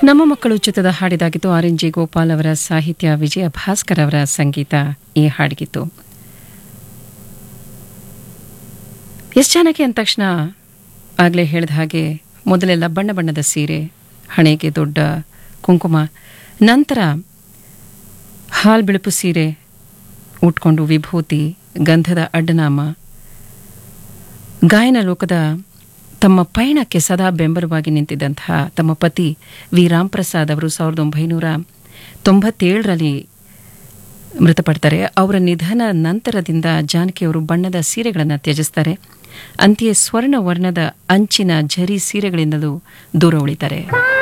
ನಮ್ಮ ಮಕ್ಕಳು ಚಿತ್ರದ ಹಾಡಿದಾಗಿತ್ತು ಆರ್ ಎನ್ ಜಿ ಗೋಪಾಲ್ ಅವರ ಸಾಹಿತ್ಯ ವಿಜಯ ಭಾಸ್ಕರ್ ಅವರ ಸಂಗೀತ ಈ ಹಾಡಿಗಿತ್ತು ಎಸ್ ಜಾನಕಿ ಅಂದ ತಕ್ಷಣ ಆಗಲೇ ಹೇಳಿದ ಹಾಗೆ ಮೊದಲೆಲ್ಲ ಬಣ್ಣ ಬಣ್ಣದ ಸೀರೆ ಹಣೆಗೆ ದೊಡ್ಡ ಕುಂಕುಮ ನಂತರ ಹಾಲ್ ಬಿಳುಪು ಸೀರೆ ಉಟ್ಕೊಂಡು ವಿಭೂತಿ ಗಂಧದ ಅಡ್ಡನಾಮ ಗಾಯನ ಲೋಕದ ತಮ್ಮ ಪಯಣಕ್ಕೆ ಸದಾ ಬೆಂಬಲವಾಗಿ ನಿಂತಿದ್ದಂತಹ ತಮ್ಮ ಪತಿ ವಿ ರಾಮ್ ಪ್ರಸಾದ್ ಅವರು ಸಾವಿರದ ಒಂಬೈನೂರ ತೊಂಬತ್ತೇಳರಲ್ಲಿ ಮೃತಪಡ್ತಾರೆ ಅವರ ನಿಧನ ನಂತರದಿಂದ ಜಾನಕಿಯವರು ಬಣ್ಣದ ಸೀರೆಗಳನ್ನು ತ್ಯಜಿಸ್ತಾರೆ ಅಂತೆಯೇ ಸ್ವರ್ಣ ವರ್ಣದ ಅಂಚಿನ ಝರಿ ಸೀರೆಗಳಿಂದಲೂ ದೂರ ಉಳಿತಾರೆ